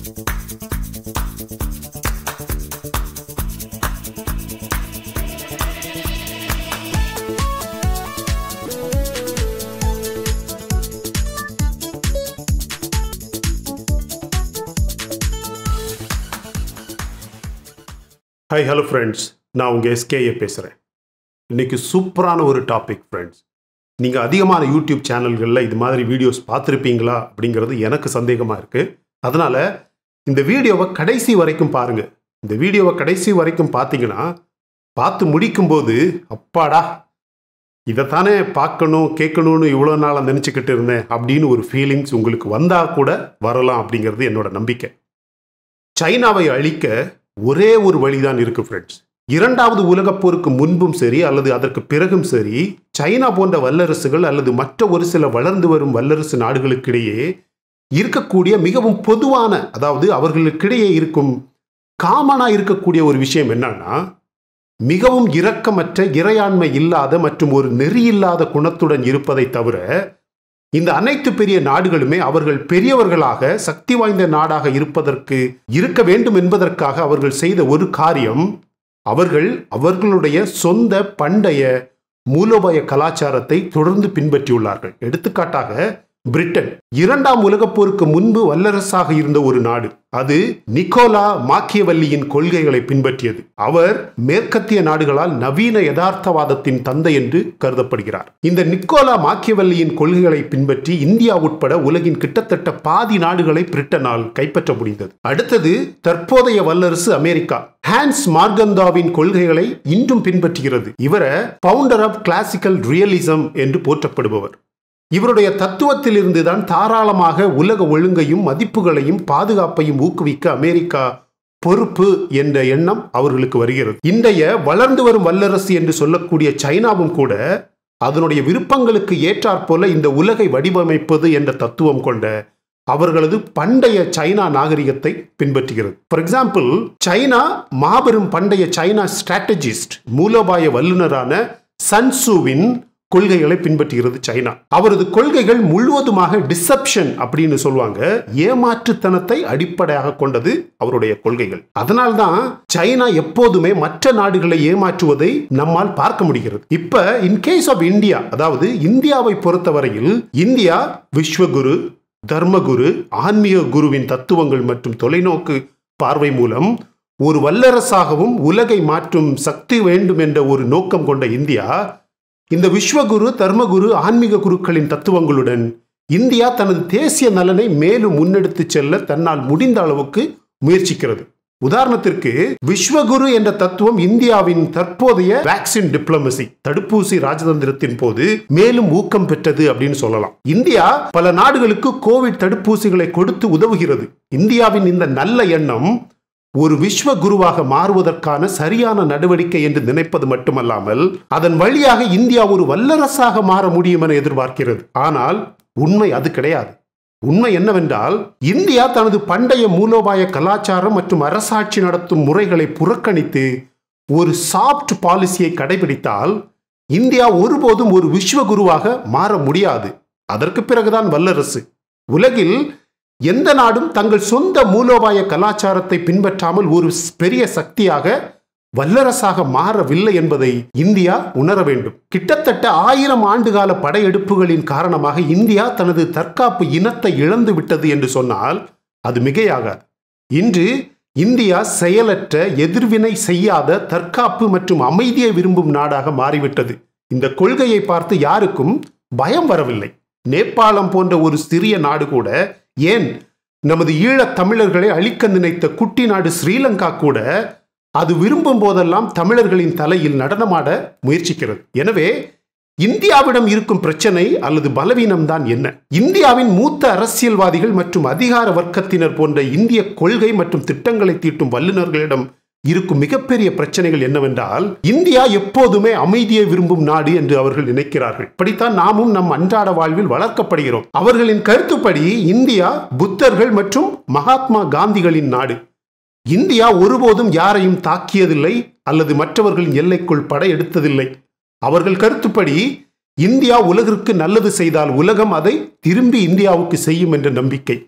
Hi hello friends நான் உங்கள் SKA பேசுகிறேன் இன்னைக்கு சூப்பரான ஒரு டாபிக் ஃப்ரெண்ட்ஸ் நீங்கள் அதிகமான யூடியூப் சேனல்களில் இது மாதிரி வீடியோஸ் பார்த்துருப்பீங்களா அப்படிங்கிறது எனக்கு சந்தேகமாக இருக்குது அதனால் இந்த வீடியோவை கடைசி வரைக்கும் பாருங்கள் இந்த வீடியோவை கடைசி வரைக்கும் பார்த்தீங்கன்னா பார்த்து முடிக்கும்போது அப்பாடா இதைத்தானே பார்க்கணும் கேட்கணும்னு இவ்வளோ நாளாக நினச்சிக்கிட்டு இருந்தேன் அப்படின்னு ஒரு ஃபீலிங்ஸ் உங்களுக்கு வந்தால் கூட வரலாம் அப்படிங்கிறது என்னோட நம்பிக்கை சைனாவை அழிக்க ஒரே ஒரு வழிதான் இருக்கு ஃப்ரெண்ட்ஸ் இரண்டாவது உலகப் போருக்கு முன்பும் சரி அல்லது அதற்கு பிறகும் சரி சைனா போன்ற வல்லரசுகள் அல்லது மற்ற ஒரு சில வளர்ந்து வரும் வல்லரசு நாடுகளுக்கிடையே இருக்கக்கூடிய மிகவும் பொதுவான அதாவது அவர்களுக்கிடையே இருக்கும் காமனாக இருக்கக்கூடிய ஒரு விஷயம் என்னன்னா மிகவும் இரக்கமற்ற இறையாண்மை இல்லாத மற்றும் ஒரு நெறியில்லாத குணத்துடன் இருப்பதை தவிர இந்த அனைத்து பெரிய நாடுகளுமே அவர்கள் பெரியவர்களாக சக்தி வாய்ந்த நாடாக இருப்பதற்கு இருக்க வேண்டும் என்பதற்காக அவர்கள் செய்த ஒரு காரியம் அவர்கள் அவர்களுடைய சொந்த பண்டைய மூலோபாய கலாச்சாரத்தை தொடர்ந்து பின்பற்றியுள்ளார்கள் எடுத்துக்காட்டாக பிரிட்டன் இரண்டாம் உலகப் போருக்கு முன்பு வல்லரசாக இருந்த ஒரு நாடு அது நிக்கோலா மாக்கியவல்லியின் கொள்கைகளை பின்பற்றியது அவர் மேற்கத்திய நாடுகளால் நவீன யதார்த்தவாதத்தின் தந்தை என்று கருதப்படுகிறார் இந்த நிக்கோலா மாக்கியவல்லியின் கொள்கைகளை பின்பற்றி இந்தியா உட்பட உலகின் கிட்டத்தட்ட பாதி நாடுகளை பிரிட்டனால் கைப்பற்ற முடிந்தது அடுத்தது தற்போதைய வல்லரசு அமெரிக்கா ஹான்ஸ் மார்கந்தாவின் கொள்கைகளை இன்றும் பின்பற்றுகிறது இவரை பவுண்டர் ஆஃப் கிளாசிக்கல் ரியலிசம் என்று போற்றப்படுபவர் இவருடைய தத்துவத்திலிருந்து தான் தாராளமாக உலக ஒழுங்கையும் மதிப்புகளையும் பாதுகாப்பையும் ஊக்குவிக்க அமெரிக்கா பொறுப்பு என்ற எண்ணம் அவர்களுக்கு வருகிறது இன்றைய வளர்ந்து வரும் வல்லரசு என்று சொல்லக்கூடிய சைனாவும் கூட அதனுடைய விருப்பங்களுக்கு ஏற்றாற்போல இந்த உலகை வடிவமைப்பது என்ற தத்துவம் கொண்ட அவர்களது பண்டைய சைனா நாகரிகத்தை பின்பற்றுகிறது ஃபார் எக்ஸாம்பிள் சைனா மாபெரும் பண்டைய சைனா ஸ்ட்ராட்டஜிஸ்ட் மூலோபாய வல்லுநரான சன்சுவின் கொள்கைகளை பின்பற்றுகிறது சைனா அவரது கொள்கைகள் முழுவதுமாக டிசப்ஷன் அப்படின்னு சொல்லுவாங்க ஏமாற்றுத்தனத்தை அடிப்படையாக கொண்டது அவருடைய கொள்கைகள் அதனால்தான் சைனா எப்போதுமே மற்ற நாடுகளை ஏமாற்றுவதை நம்மால் பார்க்க முடிகிறது இப்ப இன் கேஸ் ஆஃப் இந்தியா அதாவது இந்தியாவை பொறுத்தவரையில் இந்தியா விஸ்வகுரு தர்மகுரு ஆன்மீக குருவின் தத்துவங்கள் மற்றும் தொலைநோக்கு பார்வை மூலம் ஒரு வல்லரசாகவும் உலகை மாற்றும் சக்தி வேண்டும் என்ற ஒரு நோக்கம் கொண்ட இந்தியா இந்த விஸ்வகுரு தர்மகுரு ஆன்மீக குருக்களின் தத்துவங்களுடன் இந்தியா தனது தேசிய நலனை மேலும் முன்னெடுத்து செல்ல தன்னால் முடிந்த அளவுக்கு முயற்சிக்கிறது உதாரணத்திற்கு விஸ்வகுரு என்ற தத்துவம் இந்தியாவின் தற்போதைய வேக்சின் டிப்ளமசி தடுப்பூசி ராஜதந்திரத்தின் போது மேலும் ஊக்கம் பெற்றது அப்படின்னு சொல்லலாம் இந்தியா பல நாடுகளுக்கு கோவிட் தடுப்பூசிகளை கொடுத்து உதவுகிறது இந்தியாவின் இந்த நல்ல எண்ணம் ஒரு விஸ்வ குருவாக மாறுவதற்கான சரியான நடவடிக்கை என்று நினைப்பது மட்டுமல்லாமல் அதன் வழியாக இந்தியா ஒரு வல்லரசாக மாற முடியும் என எதிர்பார்க்கிறது ஆனால் உண்மை அது கிடையாது உண்மை என்னவென்றால் இந்தியா தனது பண்டைய மூலோபாய கலாச்சாரம் மற்றும் அரசாட்சி நடத்தும் முறைகளை புறக்கணித்து ஒரு சாஃப்ட் பாலிசியை கடைபிடித்தால் இந்தியா ஒருபோதும் ஒரு விஸ்வகுருவாக மாற முடியாது அதற்கு பிறகுதான் வல்லரசு உலகில் எந்த நாடும் தங்கள் சொந்த மூலோபாய கலாச்சாரத்தை பின்பற்றாமல் ஒரு பெரிய சக்தியாக வல்லரசாக மாறவில்லை என்பதை இந்தியா உணர வேண்டும் கிட்டத்தட்ட ஆயிரம் ஆண்டுகால படையெடுப்புகளின் காரணமாக இந்தியா தனது தற்காப்பு இனத்தை இழந்து விட்டது என்று சொன்னால் அது மிகையாகாது இன்று இந்தியா செயலற்ற எதிர்வினை செய்யாத தற்காப்பு மற்றும் அமைதியை விரும்பும் நாடாக மாறிவிட்டது இந்த கொள்கையை பார்த்து யாருக்கும் பயம் வரவில்லை நேபாளம் போன்ற ஒரு சிறிய நாடு கூட ஏன் நமது ஈழத் தமிழர்களை அழிக்க நினைத்த குட்டி நாடு ஸ்ரீலங்கா கூட அது விரும்பும் போதெல்லாம் தமிழர்களின் தலையில் நடனமாட முயற்சிக்கிறது எனவே இந்தியாவிடம் இருக்கும் பிரச்சனை அல்லது பலவீனம்தான் என்ன இந்தியாவின் மூத்த அரசியல்வாதிகள் மற்றும் அதிகார வர்க்கத்தினர் போன்ற இந்திய கொள்கை மற்றும் திட்டங்களை தீட்டும் வல்லுநர்களிடம் இருக்கும் மிகப்பெரிய பிரச்சனைகள் என்னவென்றால் இந்தியா எப்போதுமே அமைதியை விரும்பும் நாடு என்று அவர்கள் நினைக்கிறார்கள் இப்படித்தான் நாமும் நம் அன்றாட வாழ்வில் வளர்க்கப்படுகிறோம் அவர்களின் கருத்துப்படி இந்தியா புத்தர்கள் மற்றும் மகாத்மா காந்திகளின் நாடு இந்தியா ஒருபோதும் யாரையும் தாக்கியதில்லை அல்லது மற்றவர்களின் எல்லைக்குள் படையெடுத்ததில்லை அவர்கள் கருத்துப்படி இந்தியா உலகிற்கு நல்லது செய்தால் உலகம் அதை திரும்பி இந்தியாவுக்கு செய்யும் என்ற நம்பிக்கை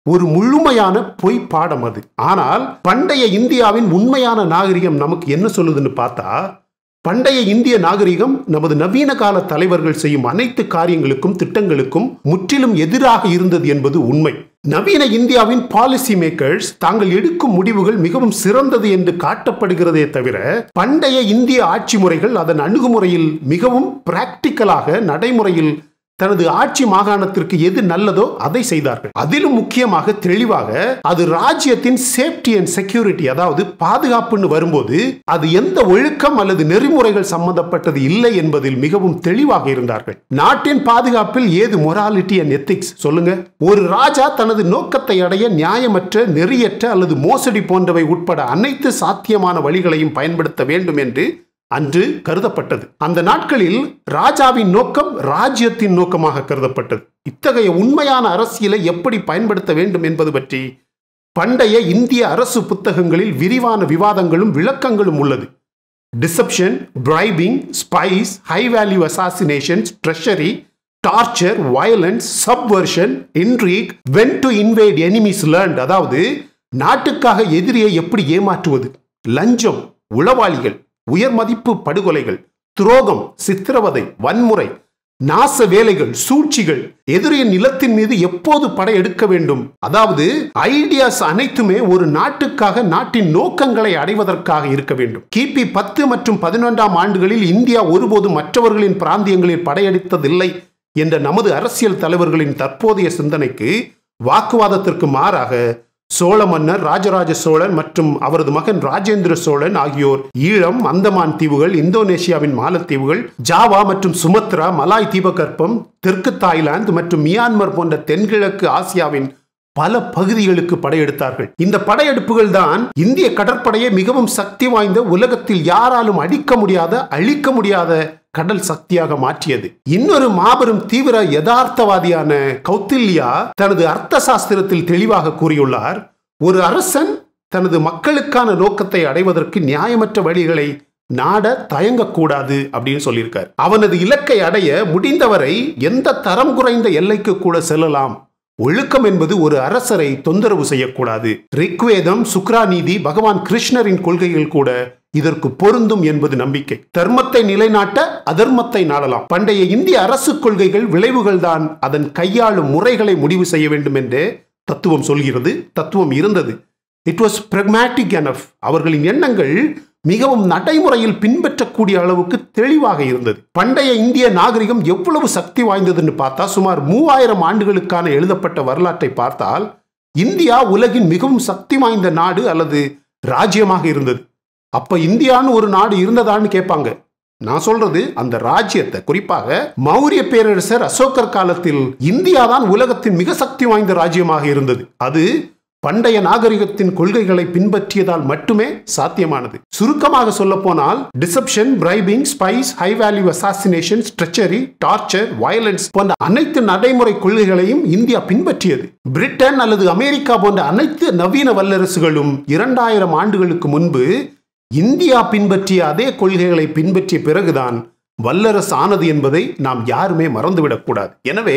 ஒரு முழுமையான பொய் பாடம் அது ஆனால் பண்டைய இந்தியாவின் உண்மையான நாகரிகம் நமக்கு என்ன சொல்லுதுன்னு பார்த்தா பண்டைய இந்திய நாகரிகம் நமது நவீன கால தலைவர்கள் செய்யும் அனைத்து காரியங்களுக்கும் திட்டங்களுக்கும் முற்றிலும் எதிராக இருந்தது என்பது உண்மை நவீன இந்தியாவின் பாலிசி மேக்கர்ஸ் தாங்கள் எடுக்கும் முடிவுகள் மிகவும் சிறந்தது என்று காட்டப்படுகிறதே தவிர பண்டைய இந்திய ஆட்சி முறைகள் அதன் அணுகுமுறையில் மிகவும் பிராக்டிக்கலாக நடைமுறையில் தனது ஆட்சி மாகாணத்திற்கு எது நல்லதோ அதை செய்தார்கள் அதிலும் முக்கியமாக தெளிவாக அது ராஜ்யத்தின் சேஃப்டி அண்ட் செக்யூரிட்டி அதாவது பாதுகாப்புன்னு வரும்போது அது எந்த ஒழுக்கம் அல்லது நெறிமுறைகள் சம்பந்தப்பட்டது இல்லை என்பதில் மிகவும் தெளிவாக இருந்தார்கள் நாட்டின் பாதுகாப்பில் ஏது மொராலிட்டி அண்ட் எத்திக்ஸ் சொல்லுங்க ஒரு ராஜா தனது நோக்கத்தை அடைய நியாயமற்ற நெறியற்ற அல்லது மோசடி போன்றவை உட்பட அனைத்து சாத்தியமான வழிகளையும் பயன்படுத்த வேண்டும் என்று அன்று கருதப்பட்டது அந்த நாட்களில் ராஜாவின் நோக்கம் ராஜ்யத்தின் நோக்கமாக கருதப்பட்டது இத்தகைய உண்மையான அரசியலை எப்படி பயன்படுத்த வேண்டும் என்பது பற்றி பண்டைய இந்திய அரசு புத்தகங்களில் விரிவான விவாதங்களும் விளக்கங்களும் உள்ளது deception bribing spies high value assassinations treachery torture violence subversion intrigue when to invade enemies learned அதாவது நாட்டுக்காக எதிரியை எப்படி ஏமாற்றுவது லஞ்சம் உளவாளிகள் உயர் மதிப்பு படுகொலைகள் துரோகம் சித்திரவதை வன்முறை நாச வேலைகள் சூழ்ச்சிகள் எதிரியின் நிலத்தின் மீது எப்போது படையெடுக்க வேண்டும் அதாவது ஐடியாஸ் அனைத்துமே ஒரு நாட்டுக்காக நாட்டின் நோக்கங்களை அடைவதற்காக இருக்க வேண்டும் கிபி பத்து மற்றும் பதினொன்றாம் ஆண்டுகளில் இந்தியா ஒருபோதும் மற்றவர்களின் பிராந்தியங்களில் படையெடுத்ததில்லை என்ற நமது அரசியல் தலைவர்களின் தற்போதைய சிந்தனைக்கு வாக்குவாதத்திற்கு மாறாக சோழ மன்னர் ராஜராஜ சோழன் மற்றும் அவரது மகன் ராஜேந்திர சோழன் ஆகியோர் ஈழம் அந்தமான் தீவுகள் இந்தோனேஷியாவின் மாலத்தீவுகள் ஜாவா மற்றும் சுமத்ரா மலாய் தீபகற்பம் தெற்கு தாய்லாந்து மற்றும் மியான்மர் போன்ற தென்கிழக்கு ஆசியாவின் பல பகுதிகளுக்கு படையெடுத்தார்கள் இந்த படையெடுப்புகள் தான் இந்திய கடற்படையை மிகவும் சக்தி வாய்ந்த உலகத்தில் யாராலும் அடிக்க முடியாத அழிக்க முடியாத கடல் சக்தியாக மாற்றியது இன்னொரு மாபெரும் தீவிர யதார்த்தவாதியான கௌத்தில்யா தனது அர்த்த சாஸ்திரத்தில் தெளிவாக கூறியுள்ளார் ஒரு அரசன் தனது மக்களுக்கான நோக்கத்தை அடைவதற்கு நியாயமற்ற வழிகளை நாட தயங்கக்கூடாது அப்படின்னு சொல்லியிருக்கார் அவனது இலக்கை அடைய முடிந்தவரை எந்த தரம் குறைந்த எல்லைக்கு கூட செல்லலாம் ஒழுக்கம் என்பது ஒரு அரசரை தொந்தரவு செய்யக்கூடாது ரிக்வேதம் சுக்ராநீதி பகவான் கிருஷ்ணரின் கொள்கைகள் கூட இதற்கு பொருந்தும் என்பது நம்பிக்கை தர்மத்தை நிலைநாட்ட அதர்மத்தை நாடலாம் பண்டைய இந்திய அரசு கொள்கைகள் விளைவுகள் தான் அதன் கையாளும் முறைகளை முடிவு செய்ய வேண்டும் என்று தத்துவம் சொல்கிறது தத்துவம் இருந்தது இட் வாஸ் பிரக்மேட்டிக் எனஃப் அவர்களின் எண்ணங்கள் மிகவும் நடைமுறையில் பின்பற்றக்கூடிய அளவுக்கு தெளிவாக இருந்தது பண்டைய இந்திய நாகரிகம் எவ்வளவு சக்தி வாய்ந்ததுன்னு பார்த்தா சுமார் மூவாயிரம் ஆண்டுகளுக்கான எழுதப்பட்ட வரலாற்றை பார்த்தால் இந்தியா உலகின் மிகவும் சக்தி வாய்ந்த நாடு அல்லது ராஜ்யமாக இருந்தது அப்ப இந்தியான்னு ஒரு நாடு இருந்ததான்னு கேட்பாங்க நான் சொல்றது அந்த ராஜ்யத்தை குறிப்பாக மௌரிய பேரரசர் அசோகர் காலத்தில் இந்தியா தான் உலகத்தின் மிக சக்தி வாய்ந்த ராஜ்யமாக இருந்தது அது பண்டைய நாகரிகத்தின் கொள்கைகளை பின்பற்றியதால் மட்டுமே சாத்தியமானது சுருக்கமாக சொல்ல போனால் deception bribing spies high value assassination treachery torture violence போன்ற அனைத்து நடைமுறை கொள்கைகளையும் இந்தியா பின்பற்றியது பிரிட்டன் அல்லது அமெரிக்கா போன்ற அனைத்து நவீன வல்லரசுகளும் இரண்டாயிரம் ஆண்டுகளுக்கு முன்பு இந்தியா பின்பற்றிய அதே கொள்கைகளை பின்பற்றிய பிறகுதான் வல்லரசு ஆனது என்பதை நாம் யாருமே மறந்துவிடக்கூடாது எனவே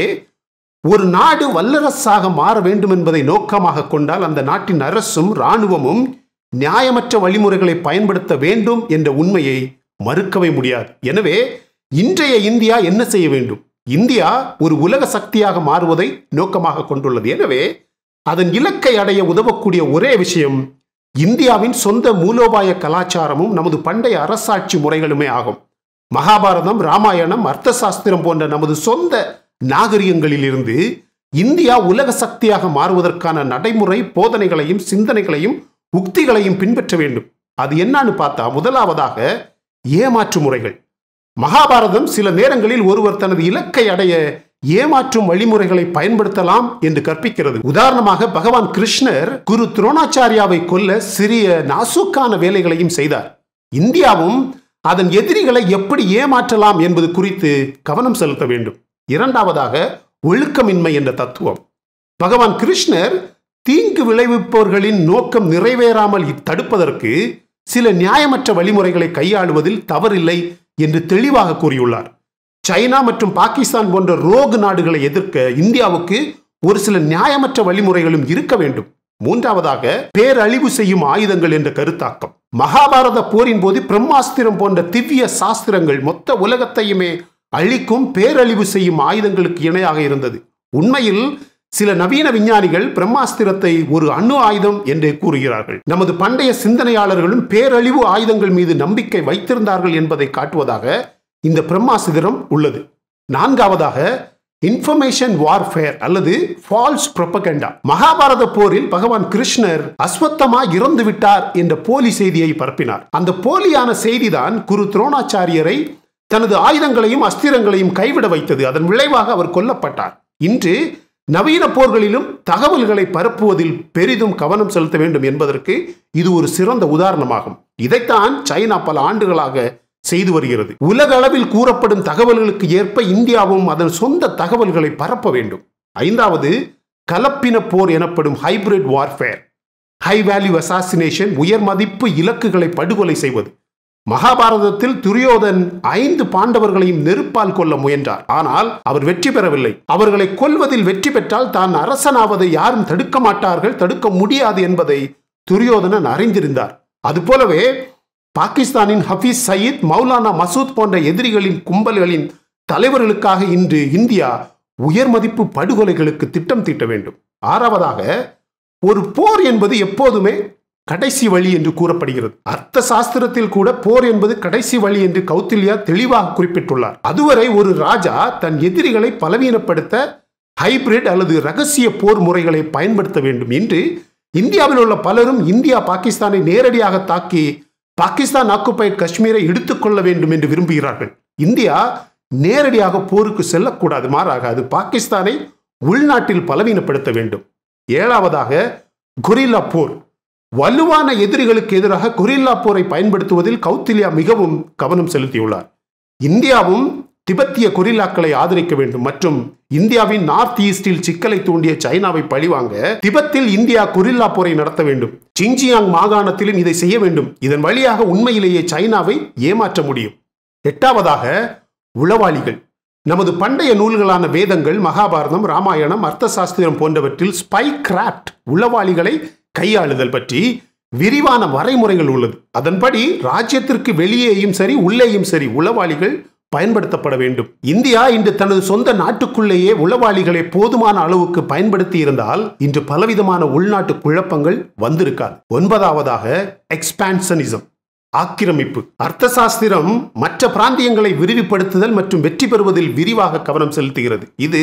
ஒரு நாடு வல்லரசாக மாற வேண்டும் என்பதை நோக்கமாக கொண்டால் அந்த நாட்டின் அரசும் இராணுவமும் நியாயமற்ற வழிமுறைகளை பயன்படுத்த வேண்டும் என்ற உண்மையை மறுக்கவே முடியாது எனவே இன்றைய இந்தியா என்ன செய்ய வேண்டும் இந்தியா ஒரு உலக சக்தியாக மாறுவதை நோக்கமாக கொண்டுள்ளது எனவே அதன் இலக்கை அடைய உதவக்கூடிய ஒரே விஷயம் இந்தியாவின் சொந்த மூலோபாய கலாச்சாரமும் நமது பண்டைய அரசாட்சி முறைகளுமே ஆகும் மகாபாரதம் ராமாயணம் அர்த்த சாஸ்திரம் போன்ற நமது சொந்த நாகரிகங்களிலிருந்து இந்தியா உலக சக்தியாக மாறுவதற்கான நடைமுறை போதனைகளையும் சிந்தனைகளையும் உக்திகளையும் பின்பற்ற வேண்டும் அது என்னன்னு பார்த்தா முதலாவதாக ஏமாற்று முறைகள் மகாபாரதம் சில நேரங்களில் ஒருவர் தனது இலக்கை அடைய ஏமாற்றும் வழிமுறைகளை பயன்படுத்தலாம் என்று கற்பிக்கிறது உதாரணமாக பகவான் கிருஷ்ணர் குரு துரோணாச்சாரியாவை கொல்ல சிறிய நாசுக்கான வேலைகளையும் செய்தார் இந்தியாவும் அதன் எதிரிகளை எப்படி ஏமாற்றலாம் என்பது குறித்து கவனம் செலுத்த வேண்டும் இரண்டாவதாக ஒழுக்கமின்மை என்ற தத்துவம் பகவான் கிருஷ்ணர் தீங்கு விளைவிப்பவர்களின் நோக்கம் நிறைவேறாமல் தடுப்பதற்கு சில நியாயமற்ற வழிமுறைகளை கையாளுவதில் தவறில்லை என்று தெளிவாக கூறியுள்ளார் சைனா மற்றும் பாகிஸ்தான் போன்ற ரோகு நாடுகளை எதிர்க்க இந்தியாவுக்கு ஒரு சில நியாயமற்ற வழிமுறைகளும் இருக்க வேண்டும் மூன்றாவதாக பேரழிவு செய்யும் ஆயுதங்கள் என்ற கருத்தாக்கம் மகாபாரத போரின் போது பிரம்மாஸ்திரம் போன்ற திவ்ய சாஸ்திரங்கள் மொத்த உலகத்தையுமே அழிக்கும் பேரழிவு செய்யும் ஆயுதங்களுக்கு இணையாக இருந்தது உண்மையில் சில நவீன விஞ்ஞானிகள் பிரம்மாஸ்திரத்தை ஒரு அணு ஆயுதம் என்று கூறுகிறார்கள் நமது பண்டைய சிந்தனையாளர்களும் பேரழிவு ஆயுதங்கள் மீது நம்பிக்கை வைத்திருந்தார்கள் என்பதை காட்டுவதாக இந்த பிரம்மாஸ்திரம் உள்ளது நான்காவதாக இன்ஃபர்மேஷன் வார்ஃபேர் அல்லது ஃபால்ஸ் ப்ரொபகண்டா மகாபாரத போரில் பகவான் கிருஷ்ணர் அஸ்வத்தமா இறந்து விட்டார் என்ற போலி செய்தியை பரப்பினார் அந்த போலியான செய்திதான் குரு துரோணாச்சாரியரை தனது ஆயுதங்களையும் அஸ்திரங்களையும் கைவிட வைத்தது அதன் விளைவாக அவர் கொல்லப்பட்டார் இன்று நவீன போர்களிலும் தகவல்களை பரப்புவதில் பெரிதும் கவனம் செலுத்த வேண்டும் என்பதற்கு இது ஒரு சிறந்த உதாரணமாகும் இதைத்தான் சைனா பல ஆண்டுகளாக செய்து வருகிறது உலக அளவில் கூறப்படும் தகவல்களுக்கு ஏற்ப இந்தியாவும் அதன் சொந்த தகவல்களை பரப்ப வேண்டும் ஐந்தாவது கலப்பின போர் எனப்படும் hybrid warfare high value assassination உயர் மதிப்பு இலக்குகளை படுகொலை செய்வது மகாபாரதத்தில் துரியோதன் ஐந்து பாண்டவர்களையும் நெருப்பால் கொல்ல முயன்றார் ஆனால் அவர் வெற்றி பெறவில்லை அவர்களை கொல்வதில் வெற்றி பெற்றால் தான் அரசனாவதை யாரும் தடுக்க மாட்டார்கள் தடுக்க முடியாது என்பதை துரியோதனன் அறிந்திருந்தார் அதுபோலவே பாகிஸ்தானின் ஹபீஸ் சயீத் மௌலானா மசூத் போன்ற எதிரிகளின் கும்பல்களின் தலைவர்களுக்காக இன்று இந்தியா உயர் மதிப்பு படுகொலைகளுக்கு திட்டம் தீட்ட வேண்டும் ஆறாவதாக ஒரு போர் என்பது எப்போதுமே கடைசி வழி என்று கூறப்படுகிறது அர்த்த சாஸ்திரத்தில் கூட போர் என்பது கடைசி வழி என்று கௌத்தில்யா தெளிவாக குறிப்பிட்டுள்ளார் அதுவரை ஒரு ராஜா தன் எதிரிகளை பலவீனப்படுத்த ஹைபிரிட் அல்லது ரகசிய போர் முறைகளை பயன்படுத்த வேண்டும் என்று இந்தியாவில் உள்ள பலரும் இந்தியா பாகிஸ்தானை நேரடியாக தாக்கி பாகிஸ்தான் ஆக்குபைட் காஷ்மீரை எடுத்துக்கொள்ள வேண்டும் என்று விரும்புகிறார்கள் இந்தியா நேரடியாக போருக்கு செல்லக்கூடாது மாறாக அது பாகிஸ்தானை உள்நாட்டில் பலவீனப்படுத்த வேண்டும் ஏழாவதாக கொரில்லா போர் வலுவான எதிரிகளுக்கு எதிராக கொரில்லா போரை பயன்படுத்துவதில் கௌத்தில்யா மிகவும் கவனம் செலுத்தியுள்ளார் இந்தியாவும் திபெத்திய கொரில்லாக்களை ஆதரிக்க வேண்டும் மற்றும் இந்தியாவின் நார்த் ஈஸ்டில் சிக்கலை தூண்டிய சைனாவை பழிவாங்க திபெத்தில் இந்தியா கொரில்லா போரை நடத்த வேண்டும் சிங்ஜியாங் மாகாணத்திலும் இதை செய்ய வேண்டும் இதன் வழியாக உண்மையிலேயே சைனாவை ஏமாற்ற முடியும் எட்டாவதாக உளவாளிகள் நமது பண்டைய நூல்களான வேதங்கள் மகாபாரதம் ராமாயணம் அர்த்த சாஸ்திரம் போன்றவற்றில் ஸ்பை கிராப்ட் உளவாளிகளை கையாளுதல் பற்றி விரிவான வரைமுறைகள் உள்ளது அதன்படி ராஜ்யத்திற்கு வெளியேயும் சரி உள்ளேயும் சரி உளவாளிகள் பயன்படுத்தப்பட வேண்டும் இந்தியா இன்று தனது சொந்த நாட்டுக்குள்ளேயே உளவாளிகளை போதுமான அளவுக்கு பயன்படுத்தி இருந்தால் இன்று பலவிதமான உள்நாட்டு குழப்பங்கள் வந்திருக்காது ஒன்பதாவதாக எக்ஸ்பான்சனிசம் ஆக்கிரமிப்பு அர்த்த சாஸ்திரம் மற்ற பிராந்தியங்களை விரிவுபடுத்துதல் மற்றும் வெற்றி பெறுவதில் விரிவாக கவனம் செலுத்துகிறது இது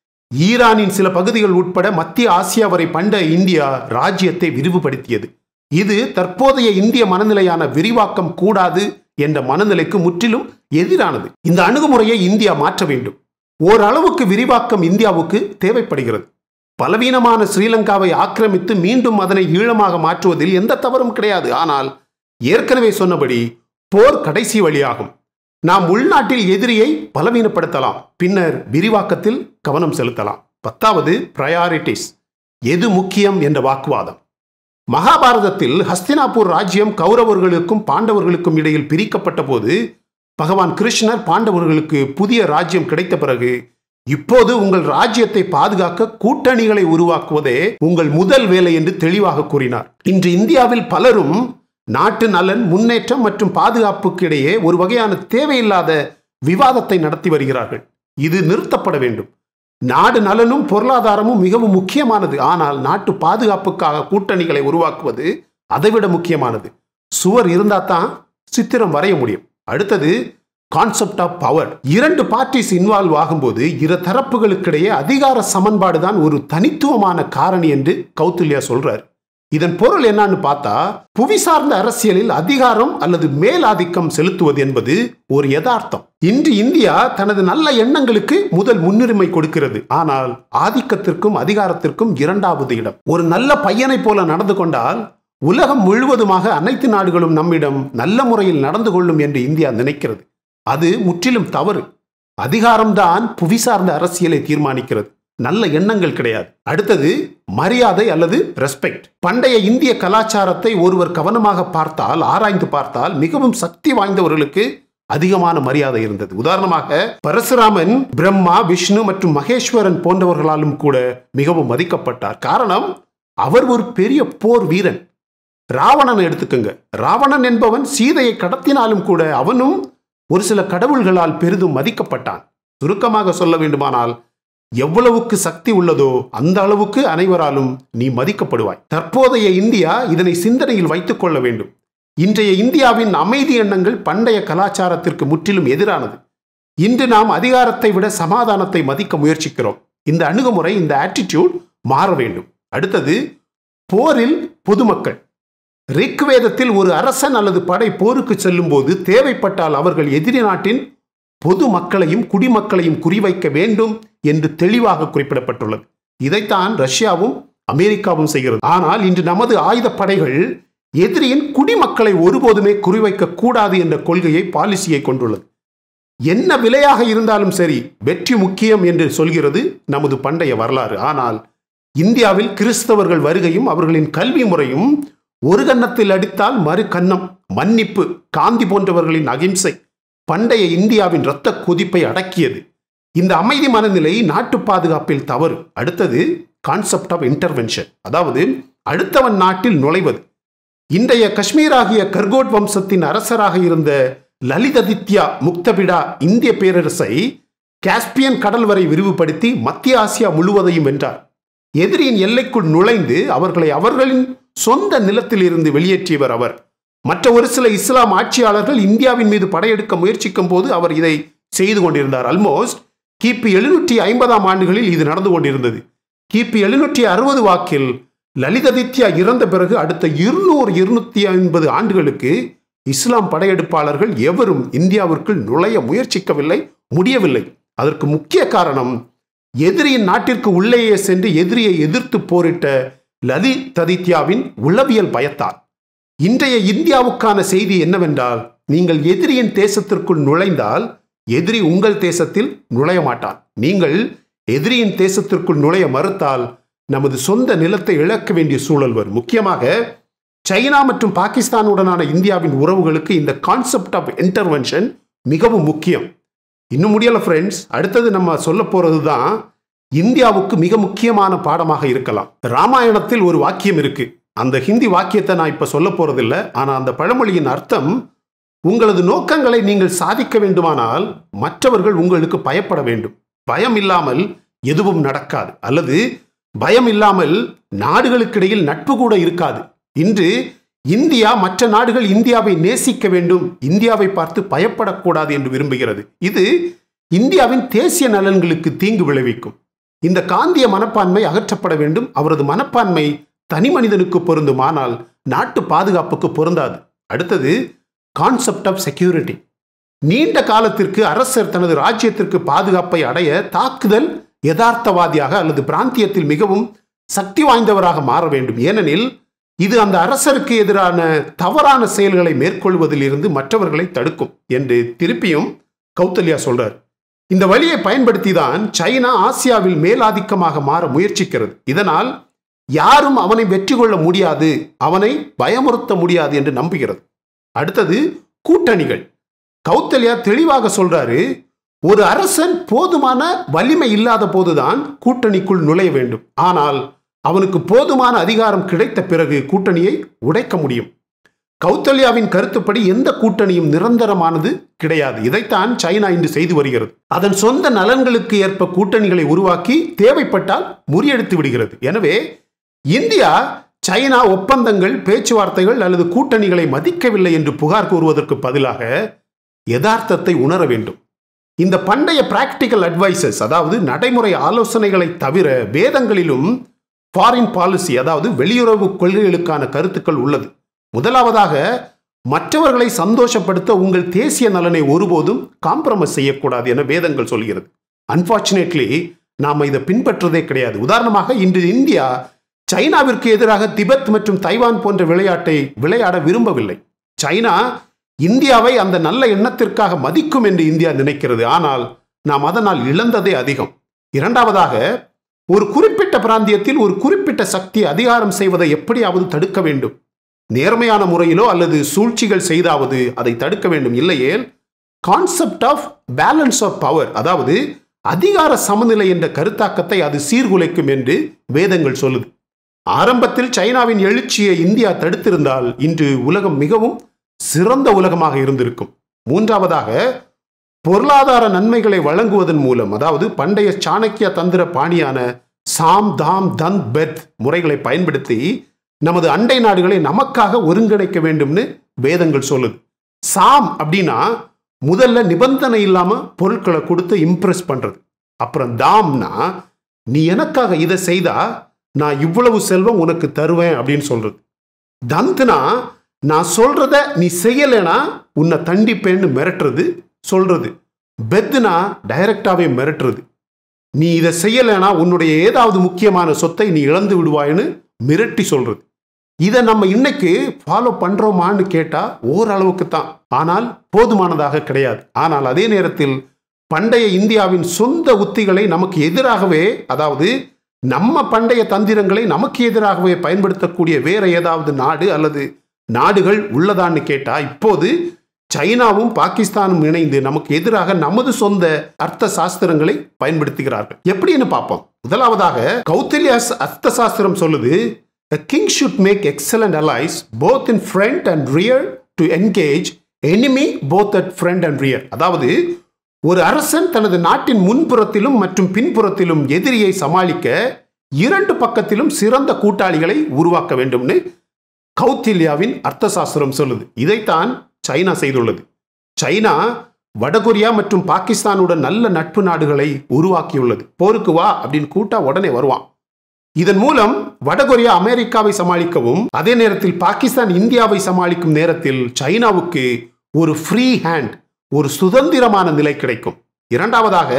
ஈரானின் சில பகுதிகள் உட்பட மத்திய ஆசியா வரை பண்ட இந்தியா ராஜ்யத்தை விரிவுபடுத்தியது இது தற்போதைய இந்திய மனநிலையான விரிவாக்கம் கூடாது என்ற மனநிலைக்கு முற்றிலும் எதிரானது இந்த அணுகுமுறையை இந்தியா மாற்ற வேண்டும் ஓரளவுக்கு விரிவாக்கம் இந்தியாவுக்கு தேவைப்படுகிறது பலவீனமான ஸ்ரீலங்காவை ஆக்கிரமித்து மீண்டும் அதனை ஈழமாக மாற்றுவதில் எந்த தவறும் கிடையாது ஆனால் ஏற்கனவே சொன்னபடி போர் கடைசி வழியாகும் நாம் உள்நாட்டில் எதிரியை பலவீனப்படுத்தலாம் பின்னர் விரிவாக்கத்தில் கவனம் செலுத்தலாம் பத்தாவது பிரையாரிட்டிஸ் எது முக்கியம் என்ற வாக்குவாதம் மகாபாரதத்தில் ஹஸ்தினாபூர் ராஜ்யம் கௌரவர்களுக்கும் பாண்டவர்களுக்கும் இடையில் பிரிக்கப்பட்ட போது பகவான் கிருஷ்ணர் பாண்டவர்களுக்கு புதிய ராஜ்யம் கிடைத்த பிறகு இப்போது உங்கள் ராஜ்யத்தை பாதுகாக்க கூட்டணிகளை உருவாக்குவதே உங்கள் முதல் வேலை என்று தெளிவாக கூறினார் இன்று இந்தியாவில் பலரும் நாட்டு நலன் முன்னேற்றம் மற்றும் பாதுகாப்புக்கு இடையே ஒரு வகையான தேவையில்லாத விவாதத்தை நடத்தி வருகிறார்கள் இது நிறுத்தப்பட வேண்டும் நாடு நலனும் பொருளாதாரமும் மிகவும் முக்கியமானது ஆனால் நாட்டு பாதுகாப்புக்காக கூட்டணிகளை உருவாக்குவது அதைவிட முக்கியமானது சுவர் இருந்தால் தான் சித்திரம் வரைய முடியும் அடுத்தது கான்செப்ட் ஆஃப் பவர் இரண்டு பார்ட்டிஸ் இன்வால்வ் ஆகும்போது இரு தரப்புகளுக்கிடையே அதிகார சமன்பாடு தான் ஒரு தனித்துவமான காரணி என்று கௌத்தில்யா சொல்றார் இதன் பொருள் என்னன்னு பார்த்தா புவி சார்ந்த அரசியலில் அதிகாரம் அல்லது மேலாதிக்கம் செலுத்துவது என்பது ஒரு யதார்த்தம் இன்று இந்தியா தனது நல்ல எண்ணங்களுக்கு முதல் முன்னுரிமை கொடுக்கிறது ஆனால் ஆதிக்கத்திற்கும் அதிகாரத்திற்கும் இரண்டாவது இடம் ஒரு நல்ல பையனைப் போல நடந்து கொண்டால் உலகம் முழுவதுமாக அனைத்து நாடுகளும் நம்மிடம் நல்ல முறையில் நடந்து கொள்ளும் என்று இந்தியா நினைக்கிறது அது முற்றிலும் தவறு அதிகாரம்தான் புவி சார்ந்த அரசியலை தீர்மானிக்கிறது நல்ல எண்ணங்கள் கிடையாது அடுத்தது மரியாதை அல்லது ரெஸ்பெக்ட் பண்டைய இந்திய கலாச்சாரத்தை ஒருவர் கவனமாக பார்த்தால் ஆராய்ந்து பார்த்தால் மிகவும் சக்தி வாய்ந்தவர்களுக்கு அதிகமான மரியாதை இருந்தது உதாரணமாக பரசுராமன் பிரம்மா விஷ்ணு மற்றும் மகேஸ்வரன் போன்றவர்களாலும் கூட மிகவும் மதிக்கப்பட்டார் காரணம் அவர் ஒரு பெரிய போர் வீரன் ராவணன் எடுத்துக்கோங்க ராவணன் என்பவன் சீதையை கடத்தினாலும் கூட அவனும் ஒரு சில கடவுள்களால் பெரிதும் மதிக்கப்பட்டான் சுருக்கமாக சொல்ல வேண்டுமானால் எவ்வளவுக்கு சக்தி உள்ளதோ அந்த அளவுக்கு அனைவராலும் நீ மதிக்கப்படுவாய் தற்போதைய இந்தியா இதனை சிந்தனையில் வைத்துக் கொள்ள வேண்டும் இன்றைய இந்தியாவின் அமைதி எண்ணங்கள் பண்டைய கலாச்சாரத்திற்கு முற்றிலும் எதிரானது இன்று நாம் அதிகாரத்தை விட சமாதானத்தை மதிக்க முயற்சிக்கிறோம் இந்த அணுகுமுறை இந்த ஆட்டிடியூட் மாற வேண்டும் அடுத்தது போரில் பொதுமக்கள் ரிக்வேதத்தில் ஒரு அரசன் அல்லது படை போருக்கு செல்லும் போது தேவைப்பட்டால் அவர்கள் எதிரி நாட்டின் பொது மக்களையும் குடிமக்களையும் குறிவைக்க வேண்டும் என்று தெளிவாக குறிப்பிடப்பட்டுள்ளது இதைத்தான் ரஷ்யாவும் அமெரிக்காவும் செய்கிறது ஆனால் இன்று நமது ஆயுதப்படைகள் எதிரியின் குடிமக்களை ஒருபோதுமே குறிவைக்க கூடாது என்ற கொள்கையை பாலிசியை கொண்டுள்ளது என்ன விலையாக இருந்தாலும் சரி வெற்றி முக்கியம் என்று சொல்கிறது நமது பண்டைய வரலாறு ஆனால் இந்தியாவில் கிறிஸ்தவர்கள் வருகையும் அவர்களின் கல்வி முறையும் ஒரு கன்னத்தில் அடித்தால் மறு கன்னம் மன்னிப்பு காந்தி போன்றவர்களின் அகிம்சை பண்டைய இந்தியாவின் இரத்த கொதிப்பை அடக்கியது இந்த அமைதி மனநிலை நாட்டு பாதுகாப்பில் தவறு அடுத்தது கான்செப்ட் ஆஃப் இன்டர்வென்ஷன் அதாவது அடுத்தவன் நாட்டில் நுழைவது இன்றைய காஷ்மீர் ஆகிய கர்கோட் வம்சத்தின் அரசராக இருந்த லலிததித்யா முக்தபிடா இந்திய பேரரசை காஸ்பியன் கடல் வரை விரிவுபடுத்தி மத்திய ஆசியா முழுவதையும் வென்றார் எதிரியின் எல்லைக்குள் நுழைந்து அவர்களை அவர்களின் சொந்த நிலத்தில் இருந்து வெளியேற்றியவர் அவர் மற்ற ஒரு சில இஸ்லாம் ஆட்சியாளர்கள் இந்தியாவின் மீது படையெடுக்க முயற்சிக்கும் போது அவர் இதை செய்து கொண்டிருந்தார் ஆல்மோஸ்ட் கிபி எழுநூற்றி ஐம்பதாம் ஆண்டுகளில் இது நடந்து கொண்டிருந்தது கிபி எழுநூற்றி அறுபது வாக்கில் லலிததித்யா இறந்த பிறகு அடுத்த இருநூறு இருநூத்தி ஐம்பது ஆண்டுகளுக்கு இஸ்லாம் படையெடுப்பாளர்கள் எவரும் இந்தியாவிற்குள் நுழைய முயற்சிக்கவில்லை முடியவில்லை அதற்கு முக்கிய காரணம் எதிரியின் நாட்டிற்கு உள்ளேயே சென்று எதிரியை எதிர்த்து போரிட்ட லலிததித்யாவின் உளவியல் பயத்தால் இன்றைய இந்தியாவுக்கான செய்தி என்னவென்றால் நீங்கள் எதிரியின் தேசத்திற்குள் நுழைந்தால் எதிரி உங்கள் தேசத்தில் நுழைய மாட்டான் நீங்கள் எதிரியின் தேசத்திற்குள் நுழைய மறுத்தால் நமது சொந்த நிலத்தை இழக்க வேண்டிய சூழல் வரும் முக்கியமாக சைனா மற்றும் பாகிஸ்தானுடனான இந்தியாவின் உறவுகளுக்கு இந்த கான்செப்ட் ஆஃப் இன்டர்வென்ஷன் மிகவும் முக்கியம் இன்னும் முடியல ஃப்ரெண்ட்ஸ் அடுத்தது நம்ம சொல்ல போறது தான் இந்தியாவுக்கு மிக முக்கியமான பாடமாக இருக்கலாம் ராமாயணத்தில் ஒரு வாக்கியம் இருக்கு அந்த ஹிந்தி வாக்கியத்தை நான் இப்ப சொல்ல போறதில்ல ஆனா அந்த பழமொழியின் அர்த்தம் உங்களது நோக்கங்களை நீங்கள் சாதிக்க வேண்டுமானால் மற்றவர்கள் உங்களுக்கு பயப்பட வேண்டும் பயம் இல்லாமல் எதுவும் நடக்காது அல்லது பயம் இல்லாமல் நாடுகளுக்கிடையில் நட்பு கூட இருக்காது இன்று இந்தியா மற்ற நாடுகள் இந்தியாவை நேசிக்க வேண்டும் இந்தியாவை பார்த்து பயப்படக்கூடாது என்று விரும்புகிறது இது இந்தியாவின் தேசிய நலன்களுக்கு தீங்கு விளைவிக்கும் இந்த காந்திய மனப்பான்மை அகற்றப்பட வேண்டும் அவரது மனப்பான்மை தனி மனிதனுக்கு பொருந்தும் ஆனால் நாட்டு பாதுகாப்புக்கு பொருந்தாது அடுத்தது கான்செப்ட் ஆஃப் செக்யூரிட்டி நீண்ட காலத்திற்கு அரசர் தனது ராஜ்யத்திற்கு பாதுகாப்பை அடைய தாக்குதல் யதார்த்தவாதியாக அல்லது பிராந்தியத்தில் மிகவும் சக்தி வாய்ந்தவராக மாற வேண்டும் ஏனெனில் இது அந்த அரசருக்கு எதிரான தவறான செயல்களை மேற்கொள்வதில் இருந்து மற்றவர்களை தடுக்கும் என்று திருப்பியும் கௌதல்யா சொல்றார் இந்த வழியை பயன்படுத்தி தான் சைனா ஆசியாவில் மேலாதிக்கமாக மாற முயற்சிக்கிறது இதனால் யாரும் அவனை வெற்றி கொள்ள முடியாது அவனை பயமுறுத்த முடியாது என்று நம்புகிறது அடுத்தது கூட்டணிகள் கௌத்தல்யா தெளிவாக சொல்றாரு ஒரு அரசன் போதுமான வலிமை இல்லாத போதுதான் கூட்டணிக்குள் நுழைய வேண்டும் ஆனால் அவனுக்கு போதுமான அதிகாரம் கிடைத்த பிறகு கூட்டணியை உடைக்க முடியும் கௌத்தல்யாவின் கருத்துப்படி எந்த கூட்டணியும் நிரந்தரமானது கிடையாது இதைத்தான் சைனா இன்று செய்து வருகிறது அதன் சொந்த நலன்களுக்கு ஏற்ப கூட்டணிகளை உருவாக்கி தேவைப்பட்டால் முறியடித்து விடுகிறது எனவே இந்தியா சைனா ஒப்பந்தங்கள் பேச்சுவார்த்தைகள் அல்லது கூட்டணிகளை மதிக்கவில்லை என்று புகார் கூறுவதற்கு பதிலாக யதார்த்தத்தை உணர வேண்டும் இந்த பண்டைய பிராக்டிக்கல் அட்வைசஸ் அதாவது நடைமுறை ஆலோசனைகளை தவிர வேதங்களிலும் ஃபாரின் பாலிசி அதாவது வெளியுறவு கொள்கைகளுக்கான கருத்துக்கள் உள்ளது முதலாவதாக மற்றவர்களை சந்தோஷப்படுத்த உங்கள் தேசிய நலனை ஒருபோதும் காம்ப்ரமைஸ் செய்யக்கூடாது என வேதங்கள் சொல்கிறது அன்பார்ச்சுனேட்லி நாம் இதை பின்பற்றதே கிடையாது உதாரணமாக இன்று இந்தியா சைனாவிற்கு எதிராக திபெத் மற்றும் தைவான் போன்ற விளையாட்டை விளையாட விரும்பவில்லை சைனா இந்தியாவை அந்த நல்ல எண்ணத்திற்காக மதிக்கும் என்று இந்தியா நினைக்கிறது ஆனால் நாம் அதனால் இழந்ததே அதிகம் இரண்டாவதாக ஒரு குறிப்பிட்ட பிராந்தியத்தில் ஒரு குறிப்பிட்ட சக்தி அதிகாரம் செய்வதை எப்படியாவது தடுக்க வேண்டும் நேர்மையான முறையிலோ அல்லது சூழ்ச்சிகள் செய்தாவது அதை தடுக்க வேண்டும் இல்லையேல் concept of balance of power அதாவது அதிகார சமநிலை என்ற கருத்தாக்கத்தை அது சீர்குலைக்கும் என்று வேதங்கள் சொல்லுது ஆரம்பத்தில் சைனாவின் எழுச்சியை இந்தியா தடுத்திருந்தால் இன்று உலகம் மிகவும் சிறந்த உலகமாக இருந்திருக்கும் மூன்றாவதாக பொருளாதார நன்மைகளை வழங்குவதன் மூலம் அதாவது பண்டைய சாணக்கிய தந்திர பாணியான சாம் தாம் தன் பெத் முறைகளை பயன்படுத்தி நமது அண்டை நாடுகளை நமக்காக ஒருங்கிணைக்க வேண்டும்னு வேதங்கள் சொல்லுது சாம் அப்படின்னா முதல்ல நிபந்தனை இல்லாம பொருட்களை கொடுத்து இம்ப்ரெஸ் பண்றது அப்புறம் தாம்னா நீ எனக்காக இதை செய்தா நான் இவ்வளவு செல்வம் உனக்கு தருவேன் அப்படின்னு சொல்றது தந்த்னா நான் சொல்றத நீ செய்யலைனா உன்னை தண்டிப்பேன்னு மிரட்டுறது சொல்றது பெத்துனா டைரக்டாவே மிரட்டுறது நீ இதை செய்யலைனா உன்னுடைய ஏதாவது முக்கியமான சொத்தை நீ இழந்து விடுவாய்னு மிரட்டி சொல்றது இதை நம்ம இன்னைக்கு ஃபாலோ பண்றோமான்னு கேட்டா ஓரளவுக்கு தான் ஆனால் போதுமானதாக கிடையாது ஆனால் அதே நேரத்தில் பண்டைய இந்தியாவின் சொந்த உத்திகளை நமக்கு எதிராகவே அதாவது நம்ம பண்டைய தந்திரங்களை நமக்கு எதிராகவே பயன்படுத்தக்கூடிய வேற ஏதாவது நாடு அல்லது நாடுகள் உள்ளதான்னு கேட்டா இப்போது சைனாவும் பாகிஸ்தானும் இணைந்து நமக்கு எதிராக நமது சொந்த அர்த்த சாஸ்திரங்களை பயன்படுத்துகிறார்கள் எப்படின்னு பார்ப்போம் முதலாவதாக கௌத்தில்யாஸ் அர்த்த சாஸ்திரம் சொல்லுது A king should make excellent allies both in front and rear to engage enemy both at front and rear. அதாவது ஒரு அரசன் தனது நாட்டின் முன்புறத்திலும் மற்றும் பின்புறத்திலும் எதிரியை சமாளிக்க இரண்டு பக்கத்திலும் சிறந்த கூட்டாளிகளை உருவாக்க வேண்டும்னு கௌத்தில்யாவின் அர்த்த சாஸ்திரம் சொல்லுது இதைத்தான் சைனா செய்துள்ளது சைனா வடகொரியா மற்றும் பாகிஸ்தானுடன் நல்ல நட்பு நாடுகளை உருவாக்கியுள்ளது போருக்கு வா அப்படின்னு கூட்டா உடனே வருவான் இதன் மூலம் வடகொரியா அமெரிக்காவை சமாளிக்கவும் அதே நேரத்தில் பாகிஸ்தான் இந்தியாவை சமாளிக்கும் நேரத்தில் சைனாவுக்கு ஒரு ஃப்ரீ ஹேண்ட் ஒரு சுதந்திரமான நிலை கிடைக்கும் இரண்டாவதாக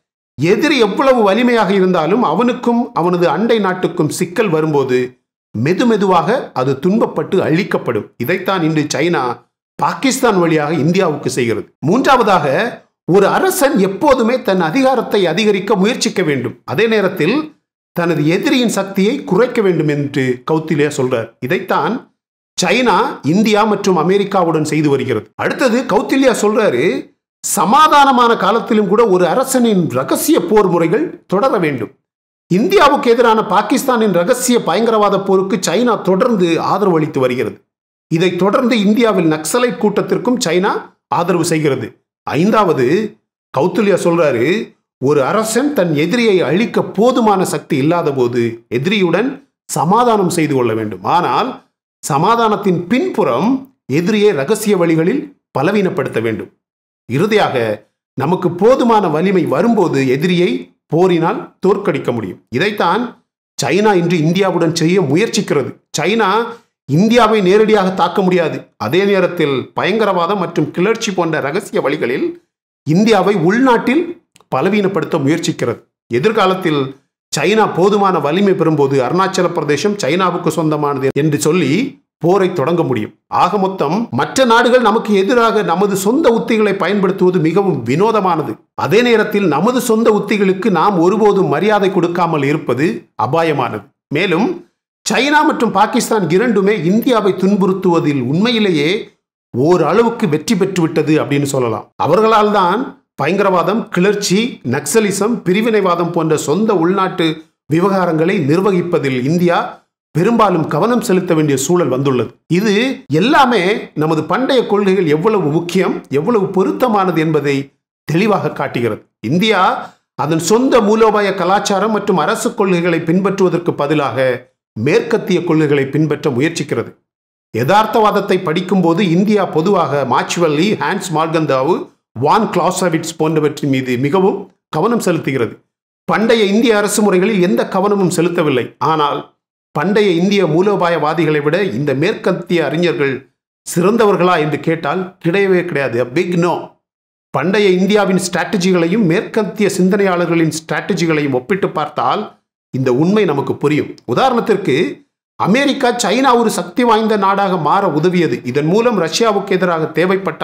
எதிரி எவ்வளவு வலிமையாக இருந்தாலும் அவனுக்கும் அவனது அண்டை நாட்டுக்கும் சிக்கல் வரும்போது மெதுமெதுவாக அது துன்பப்பட்டு அழிக்கப்படும் இதைத்தான் இன்று சைனா பாகிஸ்தான் வழியாக இந்தியாவுக்கு செய்கிறது மூன்றாவதாக ஒரு அரசன் எப்போதுமே தன் அதிகாரத்தை அதிகரிக்க முயற்சிக்க வேண்டும் அதே நேரத்தில் தனது எதிரியின் சக்தியை குறைக்க வேண்டும் என்று கௌத்திலியா சொல்றார் இதைத்தான் சைனா இந்தியா மற்றும் அமெரிக்காவுடன் செய்து வருகிறது அடுத்தது கௌத்தில்யா சொல்றாரு சமாதானமான காலத்திலும் கூட ஒரு அரசனின் ரகசிய போர் முறைகள் தொடர வேண்டும் இந்தியாவுக்கு எதிரான பாகிஸ்தானின் ரகசிய பயங்கரவாத போருக்கு சைனா தொடர்ந்து ஆதரவு அளித்து வருகிறது இதை தொடர்ந்து இந்தியாவில் நக்சலைட் கூட்டத்திற்கும் சைனா ஆதரவு செய்கிறது ஐந்தாவது கௌத்துல்யா சொல்றாரு ஒரு அரசன் தன் எதிரியை அழிக்க போதுமான சக்தி இல்லாத போது எதிரியுடன் சமாதானம் செய்து கொள்ள வேண்டும் ஆனால் சமாதானத்தின் பின்புறம் எதிரியை ரகசிய வழிகளில் பலவீனப்படுத்த வேண்டும் இறுதியாக நமக்கு போதுமான வலிமை வரும்போது எதிரியை போரினால் தோற்கடிக்க முடியும் இதைத்தான் சைனா இன்று இந்தியாவுடன் செய்ய முயற்சிக்கிறது சைனா இந்தியாவை நேரடியாக தாக்க முடியாது அதே நேரத்தில் பயங்கரவாதம் மற்றும் கிளர்ச்சி போன்ற ரகசிய வழிகளில் இந்தியாவை உள்நாட்டில் பலவீனப்படுத்த முயற்சிக்கிறது எதிர்காலத்தில் சைனா போதுமான வலிமை பெறும்போது அருணாச்சல பிரதேசம் சைனாவுக்கு சொந்தமானது என்று சொல்லி போரை தொடங்க முடியும் ஆக மொத்தம் மற்ற நாடுகள் நமக்கு எதிராக நமது சொந்த உத்திகளை பயன்படுத்துவது மிகவும் வினோதமானது அதே நேரத்தில் நமது சொந்த உத்திகளுக்கு நாம் ஒருபோதும் மரியாதை கொடுக்காமல் இருப்பது அபாயமானது மேலும் சைனா மற்றும் பாகிஸ்தான் இரண்டுமே இந்தியாவை துன்புறுத்துவதில் உண்மையிலேயே ஓரளவுக்கு வெற்றி பெற்றுவிட்டது அப்படின்னு சொல்லலாம் அவர்களால் தான் பயங்கரவாதம் கிளர்ச்சி நக்சலிசம் பிரிவினைவாதம் போன்ற சொந்த உள்நாட்டு விவகாரங்களை நிர்வகிப்பதில் இந்தியா பெரும்பாலும் கவனம் செலுத்த வேண்டிய சூழல் வந்துள்ளது இது எல்லாமே நமது பண்டைய கொள்கைகள் எவ்வளவு முக்கியம் எவ்வளவு பொருத்தமானது என்பதை தெளிவாக காட்டுகிறது இந்தியா அதன் சொந்த மூலோபாய கலாச்சாரம் மற்றும் அரசு கொள்கைகளை பின்பற்றுவதற்கு பதிலாக மேற்கத்திய கொள்கைகளை பின்பற்ற முயற்சிக்கிறது யதார்த்தவாதத்தை படிக்கும்போது இந்தியா பொதுவாக மாச்சுவல்லி ஹான்ஸ் மார்கந்தாவு வான் கிளாசவிட்ஸ் போன்றவற்றின் மீது மிகவும் கவனம் செலுத்துகிறது பண்டைய இந்திய அரசு முறைகளில் எந்த கவனமும் செலுத்தவில்லை ஆனால் பண்டைய இந்திய மூலோபாயவாதிகளை விட இந்த மேற்கத்திய அறிஞர்கள் சிறந்தவர்களா என்று கேட்டால் கிடையவே கிடையாது பிக் நோ பண்டைய இந்தியாவின் ஸ்ட்ராட்டஜிகளையும் மேற்கத்திய சிந்தனையாளர்களின் ஸ்ட்ராட்டஜிகளையும் ஒப்பிட்டு பார்த்தால் இந்த உண்மை நமக்கு புரியும் உதாரணத்திற்கு அமெரிக்கா சைனா ஒரு சக்தி வாய்ந்த நாடாக மாற உதவியது இதன் மூலம் ரஷ்யாவுக்கு எதிராக தேவைப்பட்டால்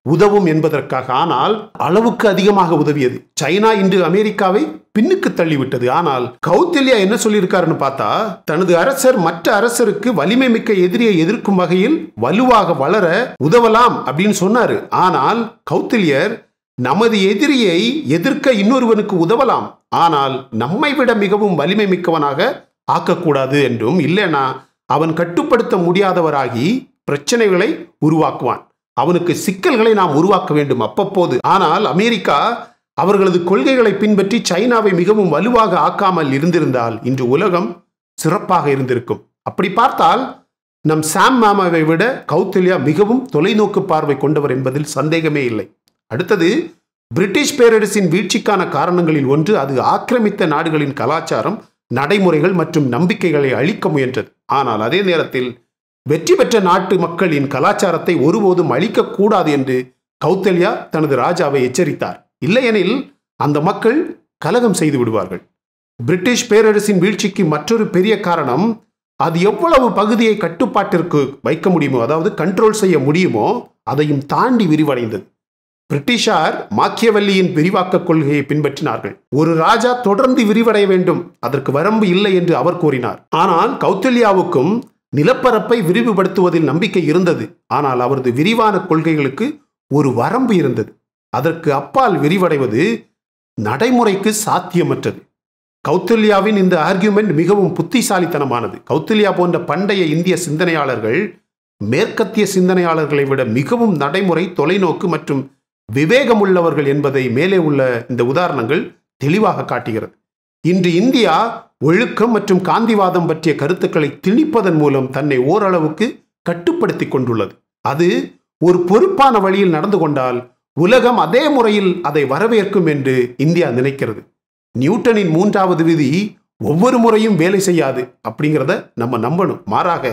உதவும் என்பதற்காக ஆனால் அளவுக்கு அதிகமாக உதவியது சைனா இன்று அமெரிக்காவை பின்னுக்கு தள்ளிவிட்டது ஆனால் கௌத்தில்யா என்ன சொல்லியிருக்காருன்னு பார்த்தா தனது அரசர் மற்ற அரசருக்கு வலிமை மிக்க எதிரியை எதிர்க்கும் வகையில் வலுவாக வளர உதவலாம் அப்படின்னு சொன்னாரு ஆனால் கௌத்தில்யர் நமது எதிரியை எதிர்க்க இன்னொருவனுக்கு உதவலாம் ஆனால் நம்மை விட மிகவும் வலிமை மிக்கவனாக ஆக்கக்கூடாது என்றும் இல்லைனா அவன் கட்டுப்படுத்த முடியாதவராகி பிரச்சனைகளை உருவாக்குவான் அவனுக்கு சிக்கல்களை நாம் உருவாக்க வேண்டும் அப்பப்போது ஆனால் அமெரிக்கா அவர்களது கொள்கைகளை பின்பற்றி சைனாவை மிகவும் வலுவாக ஆக்காமல் இருந்திருந்தால் இன்று உலகம் சிறப்பாக இருந்திருக்கும் அப்படி பார்த்தால் நம் சாம் மாமாவை விட கௌத்தில்யா மிகவும் தொலைநோக்கு பார்வை கொண்டவர் என்பதில் சந்தேகமே இல்லை அடுத்தது பிரிட்டிஷ் பேரரசின் வீழ்ச்சிக்கான காரணங்களில் ஒன்று அது ஆக்கிரமித்த நாடுகளின் கலாச்சாரம் நடைமுறைகள் மற்றும் நம்பிக்கைகளை அழிக்க முயன்றது ஆனால் அதே நேரத்தில் வெற்றி பெற்ற நாட்டு மக்களின் கலாச்சாரத்தை ஒருபோதும் அழிக்கக்கூடாது என்று கௌத்தல்யா தனது ராஜாவை எச்சரித்தார் இல்லையெனில் அந்த மக்கள் கலகம் செய்து விடுவார்கள் பிரிட்டிஷ் பேரரசின் வீழ்ச்சிக்கு மற்றொரு பெரிய காரணம் அது எவ்வளவு பகுதியை கட்டுப்பாட்டிற்கு வைக்க முடியுமோ அதாவது கண்ட்ரோல் செய்ய முடியுமோ அதையும் தாண்டி விரிவடைந்தது பிரிட்டிஷார் மாக்கியவல்லியின் விரிவாக்க கொள்கையை பின்பற்றினார்கள் ஒரு ராஜா தொடர்ந்து விரிவடைய வேண்டும் அதற்கு வரம்பு இல்லை என்று அவர் கூறினார் ஆனால் கௌத்தில்யாவுக்கும் நிலப்பரப்பை விரிவுபடுத்துவதில் நம்பிக்கை இருந்தது ஆனால் அவரது விரிவான கொள்கைகளுக்கு ஒரு வரம்பு இருந்தது அதற்கு அப்பால் விரிவடைவது நடைமுறைக்கு சாத்தியமற்றது கௌத்தில்யாவின் இந்த ஆர்கியூமெண்ட் மிகவும் புத்திசாலித்தனமானது கௌத்தில்யா போன்ற பண்டைய இந்திய சிந்தனையாளர்கள் மேற்கத்திய சிந்தனையாளர்களை விட மிகவும் நடைமுறை தொலைநோக்கு மற்றும் விவேகமுள்ளவர்கள் என்பதை மேலே உள்ள இந்த உதாரணங்கள் தெளிவாக காட்டுகிறது இன்று இந்தியா ஒழுக்கம் மற்றும் காந்திவாதம் பற்றிய கருத்துக்களை திணிப்பதன் மூலம் தன்னை ஓரளவுக்கு கட்டுப்படுத்தி கொண்டுள்ளது அது ஒரு பொறுப்பான வழியில் நடந்து கொண்டால் உலகம் அதே முறையில் அதை வரவேற்கும் என்று இந்தியா நினைக்கிறது நியூட்டனின் மூன்றாவது விதி ஒவ்வொரு முறையும் வேலை செய்யாது அப்படிங்கிறத நம்ம நம்பணும் மாறாக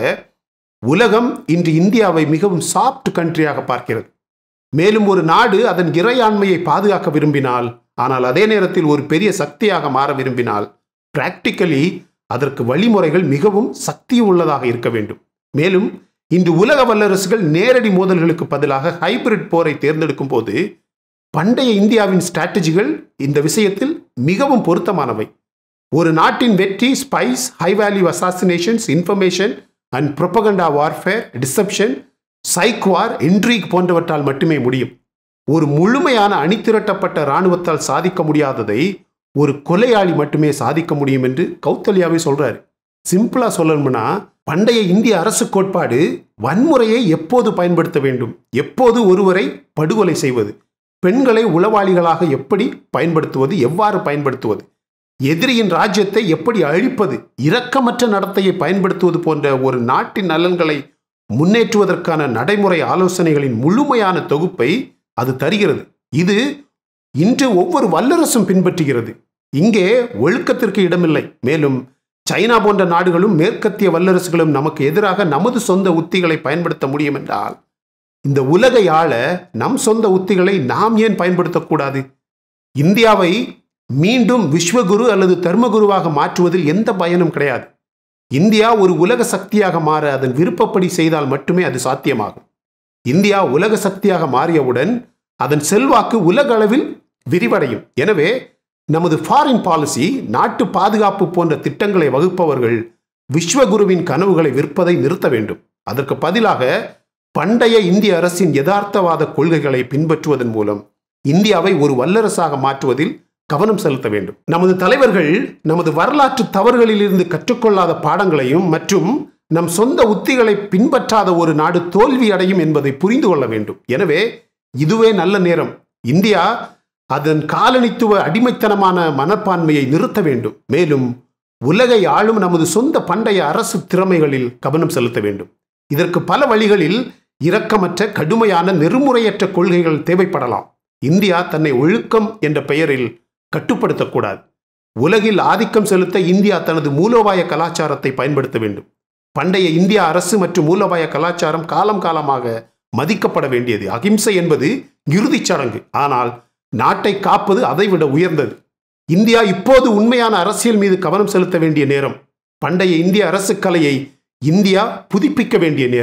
உலகம் இன்று இந்தியாவை மிகவும் சாஃப்ட் கண்ட்ரியாக பார்க்கிறது மேலும் ஒரு நாடு அதன் இறையாண்மையை பாதுகாக்க விரும்பினால் ஆனால் அதே நேரத்தில் ஒரு பெரிய சக்தியாக மாற விரும்பினால் பிராக்டிக்கலி அதற்கு வழிமுறைகள் மிகவும் சக்தி உள்ளதாக இருக்க வேண்டும் மேலும் இன்று உலக வல்லரசுகள் நேரடி மோதல்களுக்கு பதிலாக ஹைபிரிட் போரை தேர்ந்தெடுக்கும் போது பண்டைய இந்தியாவின் ஸ்ட்ராட்டஜிகள் இந்த விஷயத்தில் மிகவும் பொருத்தமானவை ஒரு நாட்டின் வெற்றி spies high value assassinations information and propaganda warfare deception psywar intrigue போன்றவற்றால் மட்டுமே முடியும் ஒரு முழுமையான அணிதிரட்டப்பட்ட இராணுவத்தால் சாதிக்க முடியாததை ஒரு கொலையாளி மட்டுமே சாதிக்க முடியும் என்று கௌத்தல்யாவே சொல்றாரு சிம்பிளா சொல்லணும்னா பண்டைய இந்திய அரசு கோட்பாடு வன்முறையை எப்போது பயன்படுத்த வேண்டும் எப்போது ஒருவரை படுகொலை செய்வது பெண்களை உளவாளிகளாக எப்படி பயன்படுத்துவது எவ்வாறு பயன்படுத்துவது எதிரியின் ராஜ்யத்தை எப்படி அழிப்பது இரக்கமற்ற நடத்தையை பயன்படுத்துவது போன்ற ஒரு நாட்டின் நலன்களை முன்னேற்றுவதற்கான நடைமுறை ஆலோசனைகளின் முழுமையான தொகுப்பை அது தருகிறது இது இன்று ஒவ்வொரு வல்லரசும் பின்பற்றுகிறது இங்கே ஒழுக்கத்திற்கு இடமில்லை மேலும் சைனா போன்ற நாடுகளும் மேற்கத்திய வல்லரசுகளும் நமக்கு எதிராக நமது சொந்த உத்திகளை பயன்படுத்த முடியும் என்றால் இந்த உலகை ஆள நம் சொந்த உத்திகளை நாம் ஏன் பயன்படுத்தக்கூடாது இந்தியாவை மீண்டும் விஸ்வகுரு அல்லது தர்மகுருவாக மாற்றுவதில் எந்த பயனும் கிடையாது இந்தியா ஒரு உலக சக்தியாக மாற அதன் விருப்பப்படி செய்தால் மட்டுமே அது சாத்தியமாகும் இந்தியா உலக சக்தியாக மாறியவுடன் அதன் செல்வாக்கு உலக அளவில் விரிவடையும் எனவே நமது ஃபாரின் பாலிசி நாட்டு பாதுகாப்பு போன்ற திட்டங்களை வகுப்பவர்கள் விஸ்வகுருவின் கனவுகளை விற்பதை நிறுத்த வேண்டும் அதற்கு பதிலாக பண்டைய இந்திய அரசின் யதார்த்தவாத கொள்கைகளை பின்பற்றுவதன் மூலம் இந்தியாவை ஒரு வல்லரசாக மாற்றுவதில் கவனம் செலுத்த வேண்டும் நமது தலைவர்கள் நமது வரலாற்று தவறுகளிலிருந்து கற்றுக்கொள்ளாத பாடங்களையும் மற்றும் நம் சொந்த உத்திகளை பின்பற்றாத ஒரு நாடு தோல்வி அடையும் என்பதை புரிந்து கொள்ள வேண்டும் எனவே இதுவே நல்ல நேரம் இந்தியா அதன் காலனித்துவ அடிமைத்தனமான மனப்பான்மையை நிறுத்த வேண்டும் மேலும் உலகை ஆளும் நமது சொந்த பண்டைய அரசு திறமைகளில் கவனம் செலுத்த வேண்டும் இதற்கு பல வழிகளில் இரக்கமற்ற கடுமையான நெறிமுறையற்ற கொள்கைகள் தேவைப்படலாம் இந்தியா தன்னை ஒழுக்கம் என்ற பெயரில் கட்டுப்படுத்தக்கூடாது உலகில் ஆதிக்கம் செலுத்த இந்தியா தனது மூலோபாய கலாச்சாரத்தை பயன்படுத்த வேண்டும் பண்டைய இந்திய அரசு மற்றும் மூலோபாய கலாச்சாரம் காலம் காலமாக மதிக்கப்பட வேண்டியது அகிம்சை என்பது இறுதிச் சடங்கு ஆனால் நாட்டை காப்பது அதைவிட உயர்ந்தது இந்தியா இப்போது உண்மையான அரசியல் மீது கவனம் செலுத்த வேண்டிய நேரம் பண்டைய இந்திய அரசு கலையை இந்தியா புதுப்பிக்க வேண்டிய நேரம்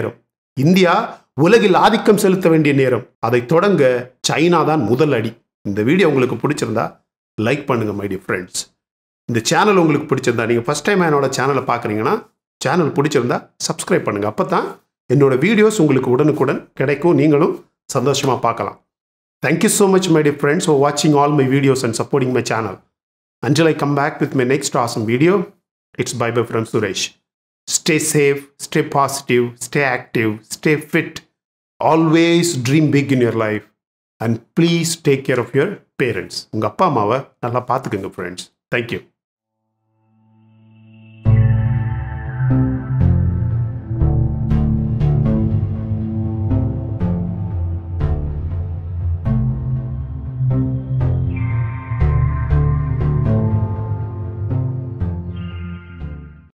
இந்தியா உலகில் ஆதிக்கம் செலுத்த வேண்டிய நேரம் அதை தொடங்க சைனா தான் முதல் அடி இந்த வீடியோ உங்களுக்கு பிடிச்சிருந்தா லைக் பண்ணுங்க மை டியர் ஃப்ரெண்ட்ஸ் இந்த சேனல் உங்களுக்கு பிடிச்சிருந்தா நீங்கள் ஃபஸ்ட் டைம் என்னோட சேனலை பார்க்குறீங்கன்னா சேனல் பிடிச்சிருந்தா சப்ஸ்கிரைப் பண்ணுங்க அப்போ தான் என்னோட வீடியோஸ் உங்களுக்கு உடனுக்குடன் கிடைக்கும் நீங்களும் சந்தோஷமாக பார்க்கலாம் thank you so much my dear friends for வாட்சிங் all my videos and supporting my channel Until I come back with my next awesome video, it's bye bye from Suresh. Stay safe, stay positive, stay active, stay fit. Always dream big in your life. And please take care of your parents. உங்கள் அப்பா அம்மாவை நல்லா பார்த்துக்குங்க friends thank you